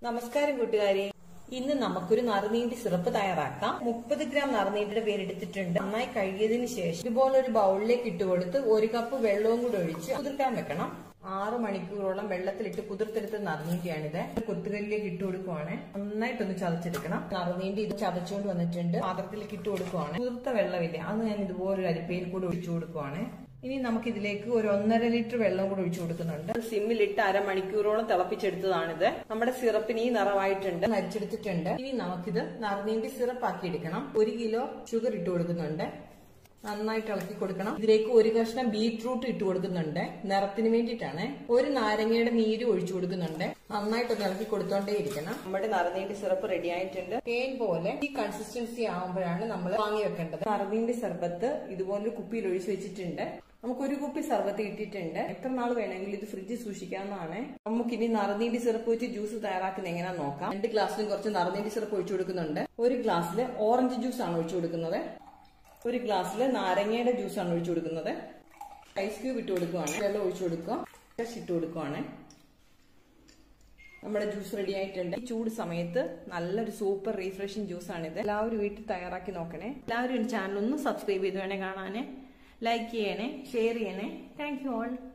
നമസ്കാരം കൂട്ടുകാരെ ഇന്ന് നമുക്കൊരു നറുനീണ്ടി സിറപ്പ് തയ്യാറാക്കാം മുപ്പത് ഗ്രാം നറുനീണ്ടിയുടെ പേരെടുത്തിട്ടുണ്ട് നന്നായി കഴുകിയതിന് ശേഷം ഇതുപോലെ ഒരു ബൗളിലേക്ക് ഇട്ട് കൊടുത്ത് ഒരു കപ്പ് വെള്ളവും കൂടി ഒഴിച്ച് കുതിർക്കാൻ വെക്കണം ആറ് മണിക്കൂറോളം വെള്ളത്തിലിട്ട് കുതിർത്തെടുത്ത നറുനീണ്ടിയാണിത് കൊത്തുകല്ലിലേക്ക് ഇട്ട് കൊടുക്കുവാണ് നന്നായിട്ടൊന്ന് ചതച്ചെടുക്കണം നറുനീണ്ടി ഇത് ചതച്ചുകൊണ്ട് വന്നിട്ടുണ്ട് പാത്രത്തിലേക്ക് ഇട്ട് കൊടുക്കുവാണ് കുതിർത്ത വെള്ളമില്ല അത് ഞാൻ ഇതുപോലെ ഒരു അരിപ്പയിൽ കൂടി ഒഴിച്ചു കൊടുക്കുവാണ് ഇനി നമുക്ക് ഇതിലേക്ക് ഒരു ഒന്നര ലിറ്റർ വെള്ളം കൂടി ഒഴിച്ചു കൊടുക്കുന്നുണ്ട് സിമ്മിലിട്ട് അരമണിക്കൂറോളം തിളപ്പിച്ചെടുത്തതാണിത് നമ്മുടെ സിറപ്പിന് ഈ നിറവായിട്ടുണ്ട് നരിച്ചെടുത്തിട്ടുണ്ട് ഇനി നമുക്കിത് നറുനീണ്ടി സിറപ്പ് ആക്കി എടുക്കണം ഒരു കിലോ ഷുഗർ ഇട്ട് കൊടുക്കുന്നുണ്ട് നന്നായിട്ട് ഇളക്കി കൊടുക്കണം ഇതിലേക്ക് ഒരു കഷ്ണം ബീറ്റ്റൂട്ട് ഇട്ട് കൊടുക്കുന്നുണ്ട് നിറത്തിന് വേണ്ടിയിട്ടാണ് ഒരു നാരങ്ങയുടെ നീര് ഒഴിച്ചു കൊടുക്കുന്നുണ്ട് നന്നായിട്ടൊന്ന് ഇളക്കി കൊടുത്തോണ്ടേ ഇരിക്കണം നമ്മുടെ നറുനീണ്ടി സിറപ്പ് റെഡി ആയിട്ടുണ്ട് തേൻ പോലെ ഈ കൺസിസ്റ്റൻസി ആകുമ്പോഴാണ് നമ്മൾ വാങ്ങി വെക്കേണ്ടത് നറുനീണ്ടി സർബത്ത് ഇതുപോലെ കുപ്പിയിൽ ഒഴിച്ചു വെച്ചിട്ടുണ്ട് നമുക്ക് ഒരു കുപ്പി സർബത്ത് കിട്ടിയിട്ടുണ്ട് എത്ര നാൾ വേണമെങ്കിലും ഇത് ഫ്രിഡ്ജിൽ സൂക്ഷിക്കാവുന്നതാണ് നമുക്കിനി നറുനീണ്ടി സിറപ്പ് വെച്ച് ജ്യൂസ് തയ്യാറാക്കുന്ന എങ്ങനെയാ നോക്കാം രണ്ട് ഗ്ലാസ്സിലും കുറച്ച് നറുനീണ്ടി സിറപ്പ് ഒഴിച്ചു കൊടുക്കുന്നുണ്ട് ഒരു ഗ്ലാസ്സിൽ ഓറഞ്ച് ജ്യൂസ് ആണ് ഒഴിച്ചു കൊടുക്കുന്നത് ഒരു ഗ്ലാസ്സിൽ നാരങ്ങയുടെ ജ്യൂസാണ് ഒഴിച്ചു കൊടുക്കുന്നത് ഐസ് ക്യൂബ് ഇട്ട് കൊടുക്കുവാണ് വെള്ളം ഒഴിച്ചു കൊടുക്കുക ഫ്രഷ് ഇട്ട് കൊടുക്കുവാണ് നമ്മുടെ ജ്യൂസ് റെഡി ആയിട്ടുണ്ട് ഈ ചൂട് സമയത്ത് നല്ലൊരു സൂപ്പർ റീഫ്രഷിംഗ് ജ്യൂസാണിത് എല്ലാവരും വീട്ടിൽ തയ്യാറാക്കി നോക്കണേ എല്ലാവരും ചാനൽ ഒന്ന് സബ്സ്ക്രൈബ് ചെയ്ത് വേണേ കാണാനേ ലൈക്ക് ചെയ്യണേ ഷെയർ ചെയ്യണേ താങ്ക് യു ഓൾ